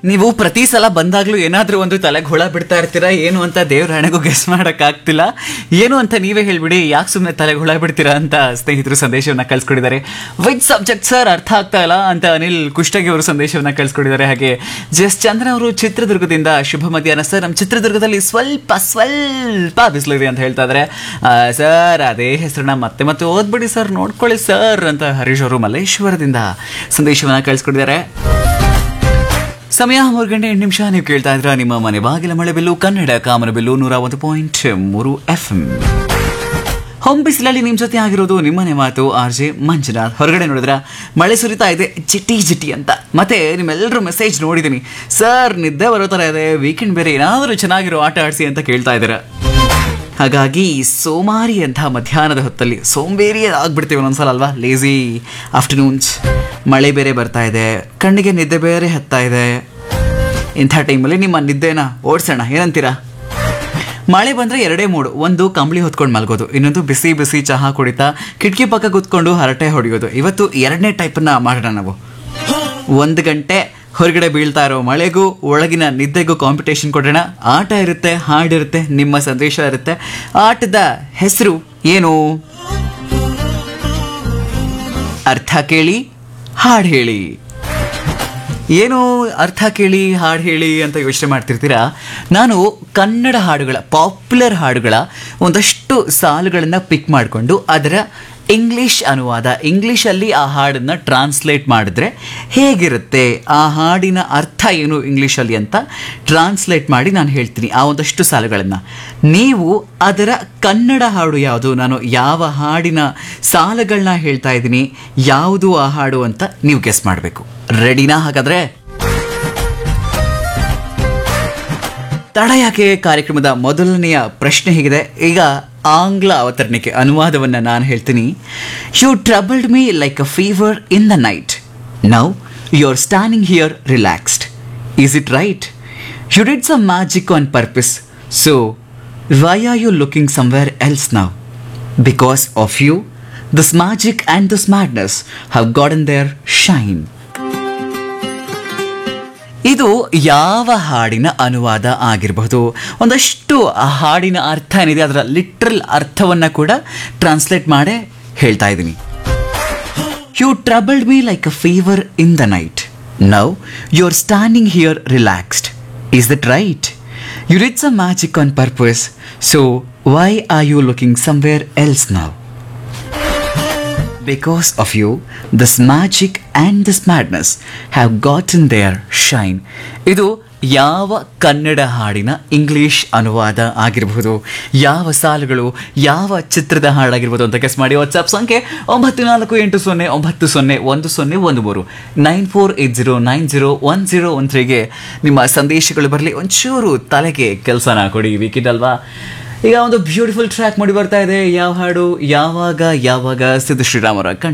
ನೀವು ಪ್ರತಿ ಸಲ ಬಂದಾಗ್ಲೂ ಏನಾದ್ರೂ ಒಂದು ತಲೆಗೆ ಹುಳ ಬಿಡ್ತಾ ಇರ್ತೀರಾ ಏನು ಅಂತ ದೇವ್ರ ಹಣೆಗೂ ಗೆಸ್ ಮಾಡಕ್ ಆಗ್ತಿಲ್ಲ ಏನು ಅಂತ ನೀವೇ ಹೇಳ್ಬಿಡಿ ಯಾಕೆ ಸುಮ್ಮನೆ ತಲೆಗೆ ಹುಳ ಬಿಡ್ತೀರಾ ಅಂತ ಸ್ನೇಹಿತರು ಸಂದೇಶವನ್ನ ಕಳ್ಸ್ಕೊಟ್ಟಿದ್ದಾರೆ ವಿತ್ ಸಬ್ಜೆಕ್ಟ್ ಸರ್ ಅರ್ಥ ಆಗ್ತಾ ಇಲ್ಲ ಅಂತ ಅನಿಲ್ ಕುಷ್ಟಗಿ ಅವರು ಸಂದೇಶವನ್ನ ಕಳ್ಸ್ಕೊಟ್ಟಿದ್ದಾರೆ ಹಾಗೆ ಜಸ್ ಚಂದ್ರ ಅವರು ಚಿತ್ರದುರ್ಗದಿಂದ ಶುಭ ಮಧ್ಯಾಹ್ನ ಸರ್ ನಮ್ಮ ಚಿತ್ರದುರ್ಗದಲ್ಲಿ ಸ್ವಲ್ಪ ಸ್ವಲ್ಪ ಬಿಸಿಲಿದೆ ಅಂತ ಹೇಳ್ತಾ ಇದ್ದಾರೆ ಸರ್ ಅದೇ ಹೆಸರನ್ನ ಮತ್ತೆ ಮತ್ತೆ ಓದ್ಬಿಡಿ ಸರ್ ನೋಡ್ಕೊಳ್ಳಿ ಸರ್ ಅಂತ ಹರೀಶ್ ಅವರು ಮಲ್ಲೇಶ್ವರದಿಂದ ಸಂದೇಶವನ್ನ ಕಳ್ಸ್ಕೊಟ್ಟಿದ್ದಾರೆ ಸಮಯ ಮೂರು ಗಂಟೆ ಎಂಟು ನಿಮಿಷ ನೀವು ಕೇಳ್ತಾ ಇದ್ರ ನಿಮ್ಮ ಮನೆ ಬಾಗಿಲ ಮಳೆ ಬಿಲ್ಲು ಕನ್ನಡ ಕಾಮನ ಬಿಲ್ಲು ನೂರ ಒಂದು ಪಾಯಿಂಟ್ ಮೂರು ಎಫ್ ಎಂ ಹೊಂ ಬಿಸಿಲಲ್ಲಿ ನಿಮ್ಮ ಜೊತೆ ಆಗಿರೋದು ನಿಮ್ಮನೆ ಮಾತು ಆರ್ ಜೆ ಮಂಜುನಾಥ್ ಹೊರಗಡೆ ನೋಡಿದ್ರ ಮಳೆ ಸುರಿತಾ ಇದೆ ಜಿಟಿ ಜಿಟಿ ಅಂತ ಮತ್ತೆ ನಿಮ್ಮೆಲ್ಲರೂ ಮೆಸೇಜ್ ನೋಡಿದ್ದೀನಿ ಸರ್ ನಿದ್ದೆ ಬರೋ ಥರ ಇದೆ ವೀಕೆಂಡ್ ಬೇರೆ ಏನಾದರೂ ಚೆನ್ನಾಗಿರೋ ಆಟ ಆಡಿಸಿ ಅಂತ ಕೇಳ್ತಾ ಇದ್ದೀರಾ ಹಾಗಾಗಿ ಸೋಮಾರಿ ಅಂತ ಮಧ್ಯಾಹ್ನದ ಹೊತ್ತಲ್ಲಿ ಸೋಂಬೇರಿ ಆಗ್ಬಿಡ್ತೀವಿ ಒಂದೊಂದ್ಸಲ ಅಲ್ವಾ ಲೇಜಿ ಆಫ್ಟರ್ನೂನ್ಸ್ ಮಳೆ ಬೇರೆ ಬರ್ತಾ ಇದೆ ಕಣ್ಣಿಗೆ ನಿದ್ದೆ ಬೇರೆ ಹತ್ತಾ ಇದೆ ಇಂಥ ಟೈಮಲ್ಲಿ ನಿಮ್ಮ ನಿದ್ದೆನ ಓಡಿಸೋಣ ಏನಂತೀರಾ ಮಳೆ ಬಂದರೆ ಎರಡೇ ಮೂಡು ಒಂದು ಕಂಬಳಿ ಹೊತ್ಕೊಂಡು ಮಲ್ಗೋದು ಇನ್ನೊಂದು ಬಿಸಿ ಬಿಸಿ ಚಹಾ ಕುಡಿತಾ ಕಿಟಕಿ ಪಕ್ಕ ಕೂತ್ಕೊಂಡು ಹರಟೆ ಹೊಡೆಯೋದು ಇವತ್ತು ಎರಡನೇ ಟೈಪನ್ನ ಮಾಡೋಣ ನಾವು ಒಂದು ಗಂಟೆ ಹೊರಗಡೆ ಬೀಳ್ತಾ ಇರೋ ಮಳೆಗೂ ಒಳಗಿನ ನಿದ್ದೆಗೂ ಕಾಂಪಿಟೇಷನ್ ಕೊಡೋಣ ಆಟ ಇರುತ್ತೆ ಹಾಡಿರುತ್ತೆ ನಿಮ್ಮ ಸಂದೇಶ ಇರುತ್ತೆ ಆಟದ ಹೆಸರು ಏನು ಅರ್ಥ ಕೇಳಿ ಹಾಡು ಹೇಳಿ ಏನು ಅರ್ಥ ಕೇಳಿ ಹಾಡು ಹೇಳಿ ಅಂತ ಯೋಚನೆ ಮಾಡ್ತಿರ್ತೀರಾ ನಾನು ಕನ್ನಡ ಹಾಡುಗಳ ಪಾಪ್ಯುಲರ್ ಹಾಡುಗಳ ಒಂದಷ್ಟು ಸಾಲುಗಳನ್ನು ಪಿಕ್ ಮಾಡಿಕೊಂಡು ಅದರ ಇಂಗ್ಲಿಷ್ ಅನುವಾದ ಇಂಗ್ಲಿಷಲ್ಲಿ ಆ ಹಾಡನ್ನು ಟ್ರಾನ್ಸ್ಲೇಟ್ ಮಾಡಿದ್ರೆ ಹೇಗಿರುತ್ತೆ ಆ ಹಾಡಿನ ಅರ್ಥ ಏನು ಇಂಗ್ಲೀಷಲ್ಲಿ ಅಂತ ಟ್ರಾನ್ಸ್ಲೇಟ್ ಮಾಡಿ ನಾನು ಹೇಳ್ತೀನಿ ಆ ಒಂದಷ್ಟು ಸಾಲುಗಳನ್ನು ನೀವು ಅದರ ಕನ್ನಡ ಹಾಡು ಯಾವುದು ನಾನು ಯಾವ ಹಾಡಿನ ಸಾಲುಗಳನ್ನ ಹೇಳ್ತಾ ಇದ್ದೀನಿ ಯಾವುದು ಆ ಹಾಡು ಅಂತ ನೀವು ಗೆಸ್ ಮಾಡಬೇಕು ರೆಡಿನಾ ಹಾಗಾದ್ರೆ ತಡ ಯಾಕೆ ಕಾರ್ಯಕ್ರಮದ ಮೊದಲನೆಯ ಪ್ರಶ್ನೆ ಹೀಗಿದೆ ಈಗ ಆಂಗ್ಲ ಅವತರಣಿಕೆ ಅನುವಾದವನ್ನು ನಾನು ಹೇಳ್ತೀನಿ you troubled me like a fever in the night now you are standing here relaxed is it right you did some magic on purpose so why are you looking somewhere else now because of you this magic and this madness how golden their shine ಇದು ಯಾವ ಹಾಡಿನ ಅನುವಾದ ಆಗಿರಬಹುದು ಒಂದಷ್ಟು ಆ ಹಾಡಿನ ಅರ್ಥ ಏನಿದೆ ಅದರ ಲಿಟ್ರಲ್ ಅರ್ಥವನ್ನ ಕೂಡ ಟ್ರಾನ್ಸ್ಲೇಟ್ ಮಾಡೇ ಹೇಳ್ತಾ ಇದ್ದೀನಿ you troubled me like a fever in the night now you are standing here relaxed is that right you did some magic on purpose so why are you looking somewhere else now Because of you, this magic and this madness have gotten their shine. ಇದು ಯಾವ ಕನ್ನಡ ಹಾಡಿನ English ಅನುವಾದ ಆಗಿರಬಹುದು ಯಾವ ಸಾಲುಗಳು ಯಾವ ಚಿತ್ರದ ಹಾಡಾಗಿರ್ಬೋದು ಅಂತ ಗೆಸ್ ಮಾಡಿ ವಾಟ್ಸ್ಆಪ್ ಸಂಖ್ಯೆ ಒಂಬತ್ತು ನಾಲ್ಕು ಎಂಟು ಸೊನ್ನೆ ಒಂಬತ್ತು ಸೊನ್ನೆ ಒಂದು ಸೊನ್ನೆ ಒಂದು ಮೂರು nine four eight zero nine zero one zero one ತ್ರೀಗೆ ನಿಮ್ಮ ಸಂದೇಶಗಳು ಬರಲಿ ಒಂಚೂರು ತಲೆಗೆ ಕೆಲಸನ ಕೊಡಿ ವೀಕೆಂಡ್ ಅಲ್ವಾ ಈಗ ಒಂದು ಬ್ಯೂಟಿಫುಲ್ ಟ್ರ್ಯಾಕ್ ಮಾಡಿ ಬರ್ತಾ ಇದೆ ಯಾವ ಹಾಡು ಯಾವಾಗ ಯಾವಾಗ ಸಿದ್ದು ಶ್ರೀರಾಮರ ಕಂಠ